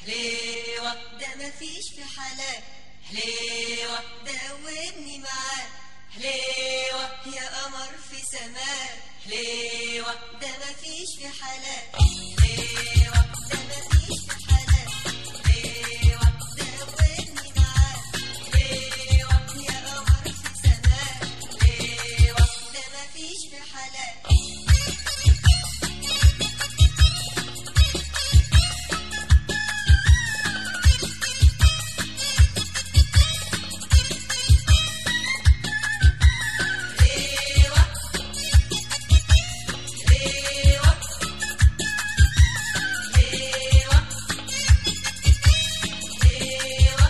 حليوة ده مفيش في حلاك حليوة دوبني معاك حليوة يا قمر في سماك حليوة ده مفيش في حلاك حليوة ده مفيش في حلاك حليوة دوبني معاك حليوة يا قمر في سماك حليوة ده مفيش في حلاك حليوة حليوة حليوة حليوة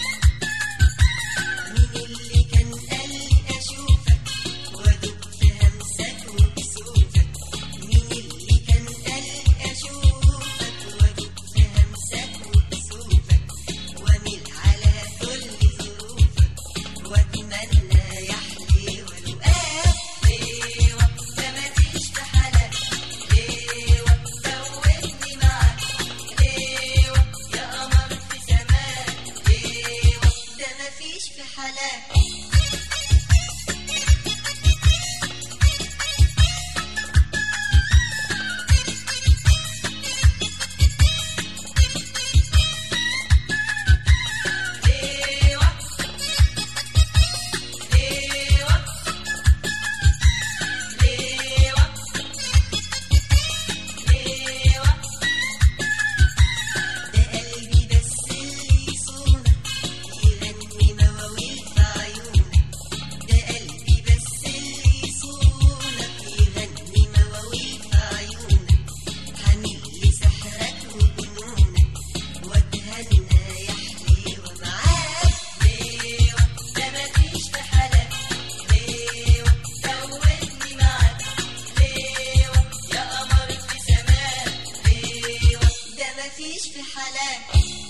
مين اللي كان قال لي أشوفك وأدوب في همسك وكسوفك مين اللي كان قال لي أشوفك وأدوب في همسك وكسوفك وأميل على كل ظروفك وأتمنى يحلي ولقاك حليوة ده مفيش في حلاك حليوة دوبني معاك حليوة يا قمر في سماك حليوة ده مفيش في حلاك حليوة حليوة حليوة حليوة ده قلبي بس اللي يصونك يغني مواويل في عيونك ده قلبي بس اللي يصونك يغني مواويل في عيونك حامل لي سحرك وجنونك واتهنى يا حليوة معاك حليوة ده مفيش في حلاك حليوة دوبني معاك حليوة يا قمر في سماك حليوة ده مفيش في حلاك